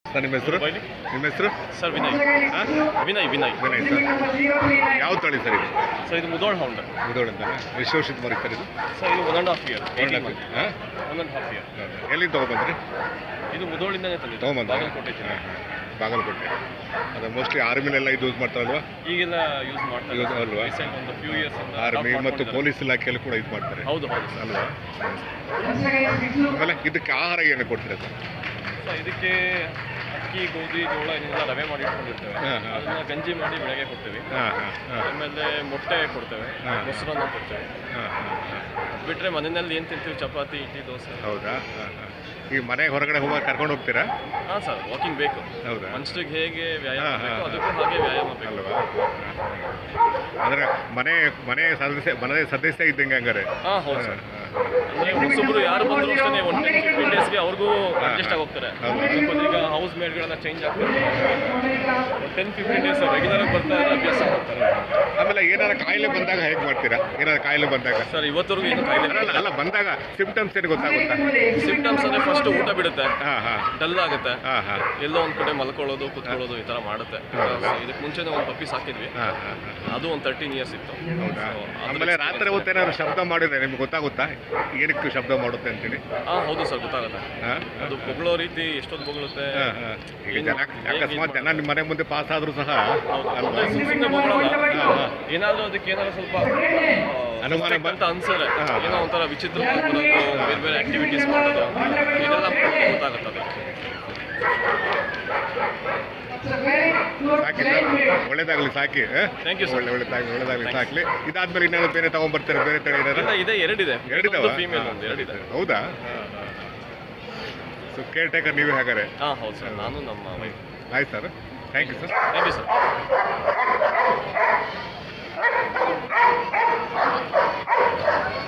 Sir ನಿಮ್ಮ ಹೆಸರು ಬೈಲಿ. ನಿಮ್ಮ ಹೆಸರು ಸರ್ ವಿನಯ್ ಹಾಂ ವಿನಯ್ ವಿನಯ್ ವಿನಯ್ ಸರ್ ಯಾವ ತಳಿ ಸರ್ ಇದು ಸರ್ ಇದು ಮುದೋಳ್ ಹೌಂಡ್ ಮುದೋಳಿಂದ ಎಷ್ಟು ವರ್ಷದ ಮರಿ ಸರ್ ಇದು ಸರ್ ಇದು ಒನ್ ಆ್ಯಂಡ್ ಹಾಫ್ ಇಯರ್ ಹಾಂ ಒನ್ ಆ್ಯಂಡ್ ಹಾಫ್ ಇಯರ್ ಎಲ್ಲಿಂದ ತೊಗೊಬಂದ್ರಿ ಇದು ಮುದೋಳಿಂದನೇ ತಂದಿದ್ದು ತೊಗೊಂಬಂದ ಬಾಗಲಕೋಟೆ ಜಿಲ್ಲೆ ಬಾಗಲಕೋಟೆ ಅದು ಮೋಸ್ಟ್ಲಿ ಆರ್ಮಿಲೆಲ್ಲ ಇದು ಯೂಸ್ ಮಾಡ್ತಾರಲ್ವಾ ಈಗೆಲ್ಲ ಯೂಸ್ ಮಾಡ್ತಾರೆ Use ಅಲ್ವಾ? ರೀಸೆಂಟ್ ಒಂದು ಫ್ಯೂ ಇಯರ್ಸ್ ಆರ್ಮಿ ಮತ್ತು ಪೊಲೀಸ್ ಇಲಾಖೆಯಲ್ಲಿ ಕೂಡ ಇದು ಮಾಡ್ತಾರೆ ಹೌದು ಹೌದು ಸರ್ ಅಲ್ವಾ ಆಮೇಲೆ ಇದಕ್ಕೆ ಆಹಾರ ಏನು ಕೊಡ್ತೀರಾ ಸರ್ ಸರ್ ಇದಕ್ಕೆ ಅಕ್ಕಿ ಗೋಧಿ ಜೋಳ ಇದನ್ನೆಲ್ಲ ರವೆ ಮಾಡಿ ಇಟ್ಕೊಂಡಿರ್ತೇವೆ ಹಾ, ಹಾ. ಅದನ್ನ ಗಂಜಿ ಮಾಡಿ ಬೆಳಗ್ಗೆ ಕೊಡ್ತೀವಿ ಹಾಂ ಹಾಂ ಹಾಂ ಆಮೇಲೆ ಮೊಟ್ಟೆ ಕೊಡ್ತೇವೆ ಹಾ. ಮೊಸರನ್ನ ಕೊಡ್ತೇವೆ ಹಾಂ ಹಾಂ ಹಾಂ ಬಿಟ್ರೆ ಮನೆಯಲ್ಲಿ ಏನು ತಿಂತೀವಿ ಚಪಾತಿ ಇಡ್ಲಿ ದೋಸೆ ಹೌದಾ ಹಾಂ ಹಾಂ ಈ ಮನೆ ಹೊರಗಡೆ ಹೋಗಿ ಕರ್ಕೊಂಡು ಹೋಗ್ತೀರಾ ಹಾಂ ಸರ್ ವಾಕಿಂಗ್ ಬೇಕು ಹೌದಾ ಮನುಷ್ಯರಿಗೆ ಹೇಗೆ ವ್ಯಾಯಾಮ ಹಾ, ಹಾ, ಬೇಕು ಹಾ. ಅದಕ್ಕೂ ಹಾಗೆ ವ್ಯಾಯಾಮ ಬೇಕು ಅಲ್ವಾ ಅಂದ್ರೆ ಮನೆ ಮನೆ ಸದಸ್ಯ ಮನೆ ಸದಸ್ಯ ಇದ್ದಂಗೆ ಹಂಗಾರೆ ಹಾಂ ಹೌದು ಸರ್ ಅಂದ್ರೆ ಹೊಸಬ್ರು ಯಾರು ಬಂದ್ರು ಅಷ್ಟೇ ಒನ್ ಟೆನ್ ಫಿಫ್ಟೀನ್ ಡೇಸ್ಗೆ ಅವ್ರಿಗೂ ಅಡ್ಜಸ್ಟ್ ಆಗಿ ಹೋಗ್ತಾರೆ ಹೌದು. ಸ್ವಲ್ಪ ಹೊತ್ತು ಈಗ ಹೌಸ್ ಮೇಡ್ಗಳೆಲ್ಲ ಚೇಂಜ್ ಆಗ್ತಾರೆ ಟೆನ್ ಫಿಫ್ಟೀನ್ ಡೇಸ್ ರೆಗ್ಯುಲರ್ ಆಗಿ ಬರ್ತಾ ಇದ್ರೆ ಅಭ್ಯಾಸ ಮಾಡ್ತಾರೆ ಆಮೇಲೆ ಏನಾರ ಕಾಯಿಲೆ ಬಂದಾಗ ಹೇಗೆ ಮಾಡ್ತೀರಾ ಏನಾರ ಕಾಯಿಲೆ ಬಂದಾಗ ಸರ್ ಇವತ್ತವರೆಗೂ ಏನು ಕಾಯಿಲೆ ಅಲ್ಲ ಅಲ್ಲ ಬಂದಾಗ ಸಿಂಪ್ಟಮ್ಸ್ ಏನು ಗೊತ್ತಾಗುತ್ತಾ ಸಿಂಪ್ಟಮ್ಸ್ ಅಂದ್ರೆ ಫಸ್ಟ್ ಊಟ ಬಿಡುತ್ತೆ ಹಾಂ ಹಾಂ ಡಲ್ ಆಗುತ್ತೆ ಹಾಂ ಹಾಂ ಎಲ್ಲೋ ಒಂದ್ ಕಡೆ ಮಲ್ಕೊಳ್ಳೋದು ಕುತ್ಕೊಳ್ಳೋದು ಈ ತರ ಮಾಡುತ್ತೆ ಇದಕ್ಕೆ ಮುಂಚೆನೇ ಒಂದು ಪಪ್ಪಿ ಸಾಕಿದ್ವಿ ಹಾಂ ಹಾಂ ಹಾಂ ಅದು ಒಂದು ತರ್ಟೀನ್ ಇಯರ್ಸ್ ಇತ್ತು ಹೌದಾ So, ಅದ್ರ ಆಮೇಲೆ ರಾತ್ರಿ ಹೊತ್ತು ಏನಾದ್ರು ಶಬ್ದ ಮಾಡಿದ್ರೆ ನಿಮ್ಗೆ ಗೊತ್ತಾಗುತ್ತಾ ಏನಕ್ಕೆ ಶಬ್ದ ಮಾಡುತ್ತೆ ಅಂತೇಳಿ ಹಾ ಹೌದು ಸರ್ ಗೊತ್ತಾಗುತ್ತೆ ಹಾಂ ಅದು ಬೊಗಳೋ ರೀತಿ ಎಷ್ಟೊತ್ತು ಬೊಗಳುತ್ತೆ ಹಾಂ ಹಾಂ ಈಗ ಜನ ಅಕಸ್ಮಾತ್ ಜನ ನಿಮ್ಮ ಮನೆ ಮುಂದೆ ಪಾಸ್ ಆದರೂ ಸಹ ಹೌದು. ಅಲ್ವಾ ಅಂದ್ರೆ ಸುಮ್ ಸುಮ್ನೆ ಬೊಗಳಲ್ಲ. ಹಾ, ಹಾ. ಏನಾದ್ರೂ ಅದಕ್ಕೆ ಏನಾದ್ರು ಸ್ವಲ್ಪ ಅನುಮಾನ suspect ಅಂತ ಅನ್ಸಿದ್ರೆ ಹಾ, ಹಾ. ಏನೋ ಒಂಥರ ವಿಚಿತ್ರ ಬರೋದು ಬೇರೆ ಬೇರೆ ಆಕ್ಟಿವಿಟೀಸ್ ಮಾಡೋದು ಇದೆಲ್ಲ ಮಾಡಿದ್ರೆ ಗೊತ್ತಾಗುತ್ತೆ ಅದು ಸಾಕಿ ಸರ್ ಒಳ್ಳೇದಾಗಲಿ ಸಾಕಿ ಆ? Thank you, sir. ಒಳ್ಳೆ ಒಳ್ಳೇದಾಗಲಿ ಒಳ್ಳೇದಾಗಲಿ ಸಾಕಲಿ ಇದಾದ್ಮೇಲೆ ಇನ್ನೇನು ಬೇರೆ ತಗೊಂಡ್ಬರ್ತಾರೆ ಬೇರೆ ತಳಿ ಏನಾರ ಇಲ್ಲ ಇದೆ ಎರಡಿದೆ ಎರಡಿದಾವ ಫೀಮೇಲ್ ಒಂದು ಎರಡಿದೆ ಹೌದಾ ಸೊ ಕೇರ್ ಟೇಕರ್ ನೀವೇ ಹಾಗಾರೆ ಹಾ ಹೌದು ಸರ್ ನಾನು ನಮ್ಮ ವೈಫ್ ಆಯ್ತು sir thank you sir thank you sir